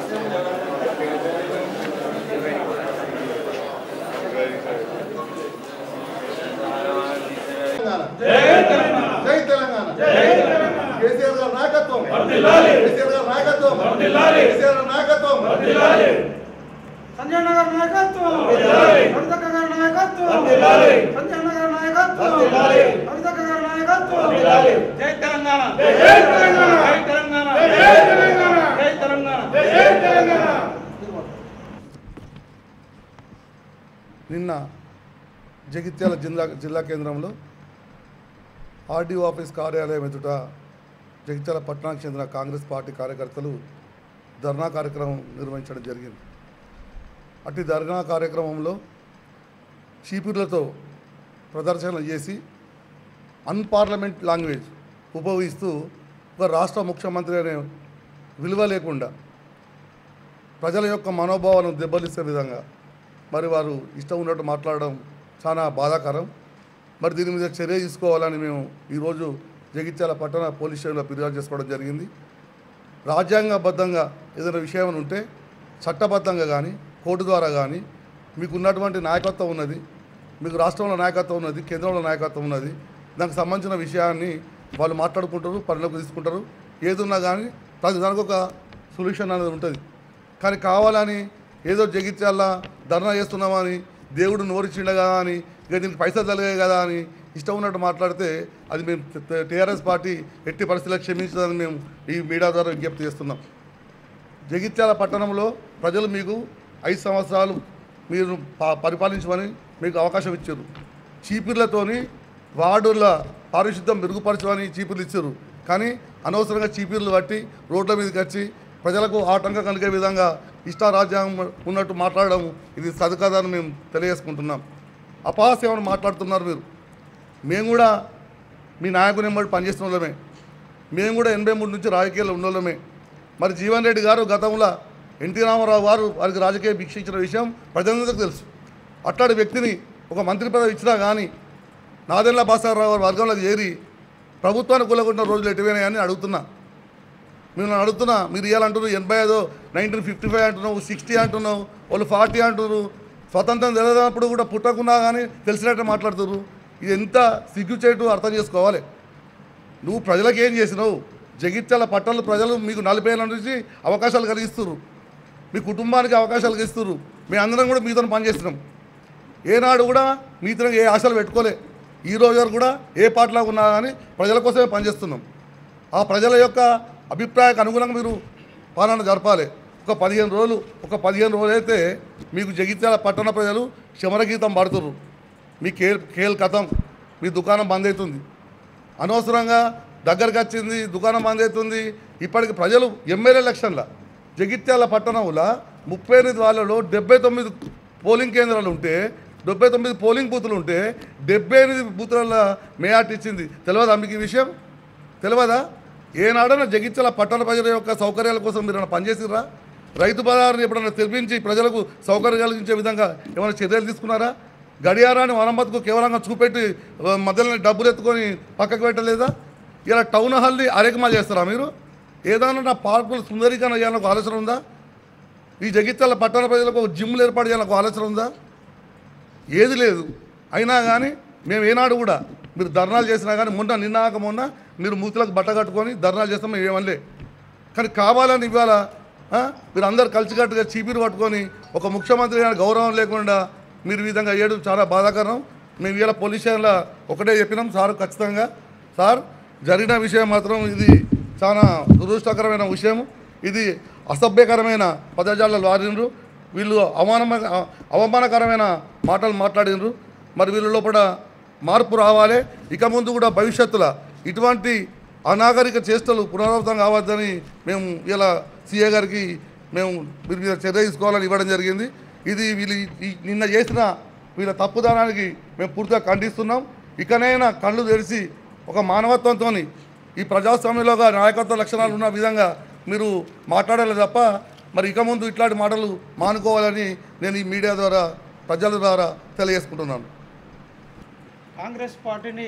జై తెలంగాణ కేసీఆర్ గారి నాయకత్వం కేసీఆర్ గారి నాయకత్వం కేసీఆర్ గారి నాయకత్వం సంజయ్ నగర్ నాయకత్వం హరితక్క గారి నాయకత్వం సంజయ్ నగర్ నాయకత్వం హరితక్క గారి నాయకత్వం జై తెలంగాణ జై తెలంగాణ జై తెలంగాణ జై తెలంగాణ జై తెలంగాణ జై తెలంగాణ నిన్న జగిత్యాల జిల్లా జిల్లా కేంద్రంలో ఆర్డీఓ ఆఫీస్ కార్యాలయం ఎదుట జగిత్యాల పట్టణానికి చెందిన కాంగ్రెస్ పార్టీ కార్యకర్తలు ధర్నా కార్యక్రమం నిర్వహించడం జరిగింది అట్టి ధర్నా కార్యక్రమంలో చీపుర్లతో ప్రదర్శన చేసి అన్పార్లమెంట్ లాంగ్వేజ్ ఉపయోగిస్తూ ఒక రాష్ట్ర ముఖ్యమంత్రి అనే విలువ లేకుండా ప్రజల యొక్క మనోభావాలను దెబ్బతీసే విధంగా మరి వారు ఇష్టం ఉన్నట్టు మాట్లాడడం చాలా బాధాకరం మరి దీని మీద చర్య తీసుకోవాలని మేము ఈరోజు జగిత్యాల పట్టణ పోలీస్ స్టేషన్లో ఫిర్యాదు చేసుకోవడం జరిగింది రాజ్యాంగబద్ధంగా ఏదైనా విషయం ఉంటే చట్టబద్ధంగా కానీ కోర్టు ద్వారా కానీ మీకు ఉన్నటువంటి నాయకత్వం ఉన్నది మీకు రాష్ట్రంలో నాయకత్వం ఉన్నది కేంద్రంలో నాయకత్వం ఉన్నది దానికి సంబంధించిన విషయాన్ని వాళ్ళు మాట్లాడుకుంటారు పరిలోకి తీసుకుంటారు ఏది ఉన్నా కానీ ప్రతి దానికి ఒక సొల్యూషన్ అనేది ఉంటుంది కానీ కావాలని ఏదో జగిత్యాల ధర్నా చేస్తున్నామని దేవుడు నోరిచ్చిండ కదా అని ఇక దీనికి పైసలు తలిగాయి కదా అని ఇష్టం ఉన్నట్టు మాట్లాడితే అది మేము టీఆర్ఎస్ పార్టీ ఎట్టి పరిస్థితుల్లో క్షమించదని మేము ఈ మీడియా ద్వారా విజ్ఞప్తి చేస్తున్నాం జగిత్యాల పట్టణంలో ప్రజలు మీకు ఐదు సంవత్సరాలు మీరు పా- పరిపాలించమని మీకు అవకాశం ఇచ్చారు చీపిర్లతోని వార్డుల పారిశుద్ధ్యం మెరుగుపరచమని చీపుర్లు ఇచ్చారు కానీ అనవసరంగా చీపిర్లు పట్టి రోడ్ల మీదకి వచ్చి ప్రజలకు ఆటంకం కలిగే విధంగా ఇష్టారాజ్యాంగం ఉన్నట్టు మాట్లాడడం ఇది సదుకాదని మేము తెలియజేసుకుంటున్నాం అపహాస్యమని మాట్లాడుతున్నారు మీరు మేము కూడా మీ నాయకుని ఎంబడి పనిచేస్తున్న వాళ్ళమే మేము కూడా ఎనభై మూడు నుంచి రాజకీయాల్లో ఉన్నోళ్ళమే మరి జీవన్ రెడ్డి గారు గతంలో ఎన్టీ రామారావు గారు వారికి రాజకీయ భిక్ష ఇచ్చిన విషయం ప్రజలందరికీ తెలుసు అట్లాంటి వ్యక్తిని ఒక మంత్రి పదవి ఇచ్చినా కానీ నాదెండ్ల భాస్కరరావు గారు వర్గంలోకి చేరి ప్రభుత్వాన్ని కూలగొట్టిన రోజులు ఎటువైనాయని అడుగుతున్నా మేము అడుగుతున్నా మీరు ఇవ్వాలంటున్నారు ఎనభై ఐదో నైన్టీన్ ఫిఫ్టీ ఫైవ్ అంటున్నావు సిక్స్టీ అంటున్నావు వాళ్ళు ఫార్టీ అంటున్నారు స్వతంత్రం తెలియనప్పుడు కూడా పుట్టకున్నా కానీ తెలిసినట్టు మాట్లాడుతున్నారు ఇది ఎంత సిగ్గుచేటు అర్థం చేసుకోవాలి నువ్వు ప్రజలకు ఏం చేసినావు జగిత్యాల పట్టణంలో ప్రజలు మీకు నలభై ఏళ్ళ నుంచి అవకాశాలు కలిగిస్తున్నారు మీ కుటుంబానికి అవకాశాలు కలిగిస్తున్నారు మేము అందరం కూడా మీతో పనిచేస్తున్నాం ఏనాడు కూడా మీతో ఏ ఆశలు పెట్టుకోలే ఈ రోజు వరకు కూడా ఏ పార్టీలో ఉన్నా కానీ ప్రజల కోసమే పనిచేస్తున్నాం ఆ ప్రజల యొక్క అభిప్రాయానికి అనుగుణంగా మీరు పాలన జరపాలి ఒక పదిహేను రోజులు ఒక పదిహేను రోజులు అయితే మీకు జగిత్యాల పట్టణ ప్రజలు శమరగీతం పాడుతుర్రు మీ కేల్ కేల్ కథం మీ దుకాణం బంద్ అవుతుంది అనవసరంగా దగ్గరకు వచ్చింది దుకాణం బంద్ అవుతుంది ఇప్పటికి ప్రజలు ఎమ్మెల్యే ఎలక్షన్ల జగిత్యాల పట్టణంలో ముప్పై ఎనిమిది వాళ్ళలో డెబ్బై తొమ్మిది పోలింగ్ కేంద్రాలు ఉంటే డెబ్బై తొమ్మిది పోలింగ్ బూతులు ఉంటే డెబ్బై ఎనిమిది బూతులలో మేయాట్ ఇచ్చింది తెలియదా మీకు ఈ విషయం తెలియదా ఏనాడన్నా జగిత్యాల పట్టణ ప్రజల యొక్క సౌకర్యాల కోసం మీరు ఏమైనా పనిచేసిర్రా రైతు బజార్ని ఎప్పుడైనా తెరిపించి ప్రజలకు సౌకర్యం కలిగించే విధంగా ఏమైనా చర్యలు తీసుకున్నారా గడియారాన్ని వనంబతుకు కేవలంగా చూపెట్టి ఆ, మధ్యలో డబ్బులు ఎత్తుకొని పక్కకు పెట్టలేదా ఇలా టౌన్ హాల్ని అరేకమా చేస్తారా మీరు ఏదైనా నా పార్కులు సుందరీకరణ చేయాలని ఒక ఆలోచన ఉందా ఈ జగిత్యాల పట్టణ ప్రజలకు ఒక జిమ్లు ఏర్పాటు చేయాలని ఒక ఆలోచన ఉందా ఏది లేదు అయినా కానీ మేము ఏనాడు కూడా మీరు ధర్నాలు చేసినా కానీ మొన్న నిన్నాక మొన్న మీరు మూతులకు బట్ట కట్టుకొని ధర్నాలు చేస్తాం మేము ఏమనలే కానీ కావాలని ఇవాళ ఆ, మీరు అందరు కలిసికట్టుగా చీపిరి పట్టుకొని ఒక ముఖ్యమంత్రి అయిన గౌరవం లేకుండా మీరు ఈ విధంగా అయ్యాడు చాలా బాధాకరం మేము ఇవాళ పోలీస్ స్టేషన్లో ఒకటే చెప్పినాం సార్ ఖచ్చితంగా సార్ జరిగిన విషయం మాత్రం ఇది చాలా దురదృష్టకరమైన విషయం ఇది అసభ్యకరమైన పదజాలాలు వాడినరు వీళ్ళు అవమానమైన అవమానకరమైన మాటలు మాట్లాడినరు మరి వీళ్ళ లోపల మార్పు రావాలి ఇక ముందు కూడా భవిష్యత్తులో ఇటువంటి అనాగరిక చేష్టలు పునరావృతం కావద్దని మేము ఇలా సీఏ గారికి మేము వీరి మీద చర్య తీసుకోవాలని ఇవ్వడం జరిగింది ఇది వీళ్ళు ఈ- నిన్న చేసిన వీళ్ళ తప్పుదనానికి మేము పూర్తిగా ఖండిస్తున్నాం ఇకనైనా కళ్ళు తెరిచి ఒక మానవత్వంతో ఈ ప్రజాస్వామ్యంలోగా నాయకత్వ లక్షణాలు ఉన్న విధంగా మీరు మాట్లాడాలి తప్ప మరి ఇక ముందు ఇట్లాంటి మాటలు మానుకోవాలని నేను ఈ మీడియా ద్వారా ప్రజల ద్వారా తెలియజేసుకుంటున్నాను కాంగ్రెస్ పార్టీని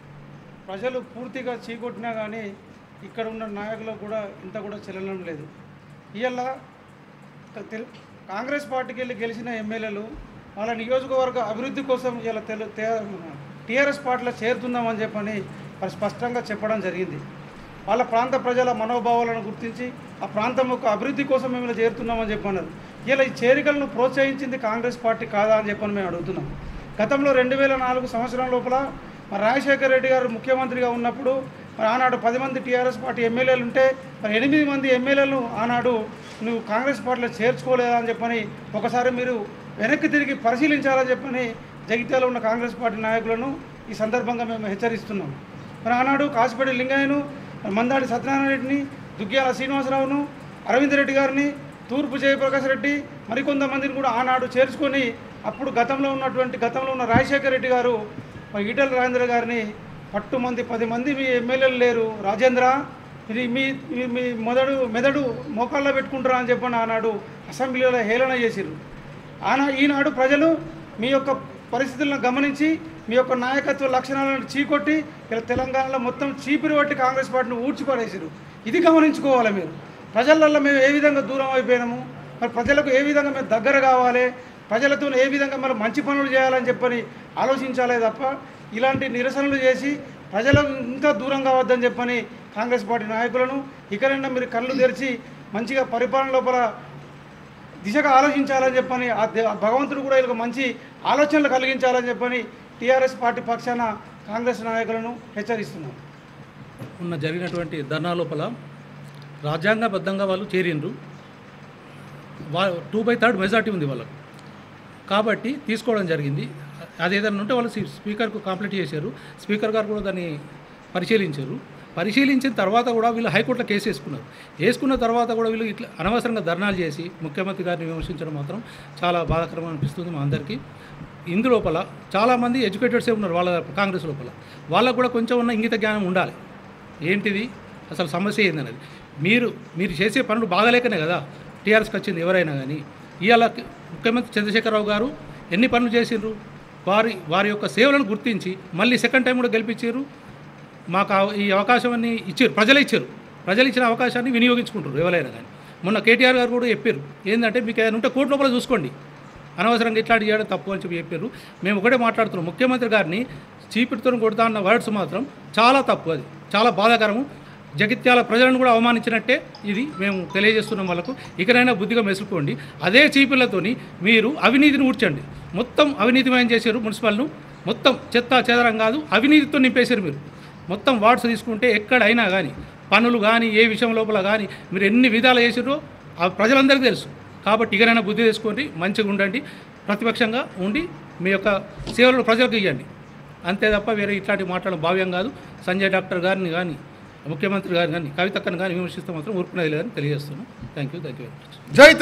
ప్రజలు పూర్తిగా చీకొట్టినా కానీ ఇక్కడ ఉన్న నాయకులకు కూడా ఇంత కూడా చెల్లడం లేదు ఇవాళ తెలు- కాంగ్రెస్ పార్టీకి వెళ్ళి గెలిచిన ఎమ్మెల్యేలు వాళ్ళ నియోజకవర్గ అభివృద్ధి కోసం ఇలా తెలు టీఆర్ఎస్ పార్టీలో చేరుతుందామని చెప్పని వారు స్పష్టంగా చెప్పడం జరిగింది వాళ్ళ ప్రాంత ప్రజల మనోభావాలను గుర్తించి ఆ ప్రాంతం యొక్క అభివృద్ధి కోసం మేము ఇలా చేరుతున్నామని చెప్పన్నారు ఇలా ఈ చేరికలను ప్రోత్సహించింది కాంగ్రెస్ పార్టీ కాదా అని చెప్పని మేము అడుగుతున్నాం గతంలో రెండు వేల నాలుగు సంవత్సరం లోపల మరి రాజశేఖర రెడ్డి గారు ముఖ్యమంత్రిగా ఉన్నప్పుడు మరి ఆనాడు పది మంది టీఆర్ఎస్ పార్టీ ఎమ్మెల్యేలు ఉంటే మరి ఎనిమిది మంది ఎమ్మెల్యేలను ఆనాడు నువ్వు కాంగ్రెస్ పార్టీలో చేర్చుకోలేదా అని చెప్పని ఒకసారి మీరు వెనక్కి తిరిగి పరిశీలించాలని చెప్పని జగిత్యాల ఉన్న కాంగ్రెస్ పార్టీ నాయకులను ఈ సందర్భంగా మేము హెచ్చరిస్తున్నాం మరి ఆనాడు కాసిపేట లింగయ్యను మందాడి సత్యనారాయణ రెడ్డిని దుగ్గ్యాల శ్రీనివాసరావును అరవింద్ రెడ్డి గారిని తూర్పు జయప్రకాష్ రెడ్డి మరికొంతమందిని కూడా ఆనాడు చేర్చుకొని అప్పుడు గతంలో ఉన్నటువంటి గతంలో ఉన్న రాజశేఖర రెడ్డి గారు మరి ఈటల రాజేంద్ర గారిని పట్టు మంది పది మంది మీ ఎమ్మెల్యేలు లేరు రాజేంద్ర ఇది మీ మీ- మీ మొదడు మెదడు మోకాల్లో పెట్టుకుంటారా అని చెప్పని ఆనాడు అసెంబ్లీలో హేళన చేసిరు ఆనా ఈనాడు ప్రజలు మీ యొక్క పరిస్థితులను గమనించి మీ యొక్క నాయకత్వ లక్షణాలను చీకొట్టి ఇలా తెలంగాణలో మొత్తం చీపిరి పట్టి కాంగ్రెస్ పార్టీని ఊడ్చిపడేసారు ఇది గమనించుకోవాలి మీరు ప్రజలలో మేము ఏ విధంగా దూరం అయిపోయినాము మరి ప్రజలకు ఏ విధంగా మేము దగ్గర కావాలి ప్రజలతో ఏ విధంగా మనం మంచి పనులు చేయాలని చెప్పని ఆలోచించాలే తప్ప ఇలాంటి నిరసనలు చేసి ప్రజలకు ఇంకా దూరం కావద్దని చెప్పని కాంగ్రెస్ పార్టీ నాయకులను ఇకనైనా మీరు కళ్ళు తెరిచి మంచిగా పరిపాలన లోపల దిశగా ఆలోచించాలని చెప్పని ఆ దే- ఆ భగవంతుడు కూడా వీళ్ళకి మంచి ఆలోచనలు కలిగించాలని చెప్పని టీఆర్ఎస్ పార్టీ పక్షాన కాంగ్రెస్ నాయకులను హెచ్చరిస్తున్నాం ఉన్న జరిగినటువంటి ధర్నా లోపల రాజ్యాంగబద్ధంగా వాళ్ళు చేరిండ్రు వా టూ బై థర్డ్ మెజార్టీ ఉంది వాళ్ళకు కాబట్టి తీసుకోవడం జరిగింది అది ఏదైనా ఉంటే వాళ్ళు స్పీ- స్పీకర్కు కంప్లీట్ చేశారు స్పీకర్ గారు కూడా దాన్ని పరిశీలించారు పరిశీలించిన తర్వాత కూడా వీళ్ళు హైకోర్టులో కేసు వేసుకున్నారు వేసుకున్న తర్వాత కూడా వీళ్ళు ఇట్లా అనవసరంగా ధర్నాలు చేసి ముఖ్యమంత్రి గారిని విమర్శించడం మాత్రం చాలా బాధాకరం అనిపిస్తుంది మా అందరికీ ఇందు లోపల చాలామంది ఎడ్యుకేటెడ్సే ఉన్నారు వాళ్ళ కాంగ్రెస్ లోపల వాళ్ళకు కూడా కొంచెం ఉన్న ఇంగిత జ్ఞానం ఉండాలి ఏంటిది అసలు సమస్య ఏందన్నది మీరు మీరు చేసే పనులు బాగలేకనే కదా టీఆర్ఎస్కి వచ్చింది ఎవరైనా కానీ ఇవాళ ముఖ్యమంత్రి చంద్రశేఖరరావు గారు ఎన్ని పనులు చేసిండ్రు వారి వారి యొక్క సేవలను గుర్తించి మళ్ళీ సెకండ్ టైం కూడా గెలిపించారు మాకు ఆ- ఈ అవకాశం అన్ని ఇచ్చారు ప్రజలే ఇచ్చారు ప్రజలు ఇచ్చిన అవకాశాన్ని వినియోగించుకుంటారు ఎవరైనా కానీ మొన్న కేటీఆర్ గారు కూడా చెప్పారు ఏంటంటే మీకు ఏదైనా ఉంటే కోర్టు లోపల చూసుకోండి అనవసరంగా ఇట్లాంటి చేయడం తప్పు అని చెప్పి చెప్పారు మేము ఒకటే మాట్లాడుతున్నాం ముఖ్యమంత్రి గారిని చీపిటితో కొడతా అన్న వర్డ్స్ మాత్రం చాలా తప్పు అది చాలా బాధాకరము జగిత్యాల ప్రజలను కూడా అవమానించినట్టే ఇది మేము తెలియజేస్తున్నాం వాళ్ళకు ఇకనైనా బుద్ధిగా మెసులుకోండి అదే చీపిళ్లతోని మీరు అవినీతిని ఊడ్చండి మొత్తం అవినీతిమయం చేశారు మున్సిపల్ను మొత్తం చెత్త చెదరం కాదు అవినీతితో నింపేశారు మీరు మొత్తం వార్డ్స్ తీసుకుంటే ఎక్కడైనా కానీ పనులు కానీ ఏ విషయం లోపల కానీ మీరు ఎన్ని విధాలు చేసిరో ఆ ప్రజలందరికీ తెలుసు కాబట్టి ఇకనైనా బుద్ధి తెచ్చుకోండి మంచిగా ఉండండి ప్రతిపక్షంగా ఉండి మీ యొక్క సేవలు ప్రజలకు ఇవ్వండి అంతే తప్ప వేరే ఇట్లాంటి మాట్లాడడం భావ్యం కాదు సంజయ్ డాక్టర్ గారిని కానీ ముఖ్యమంత్రి గారిని కానీ కవితక్కని కానీ విమర్శిస్తే మాత్రం ఊరుకునేది లేదని తెలియజేస్తున్నాను thank you thank you very much జై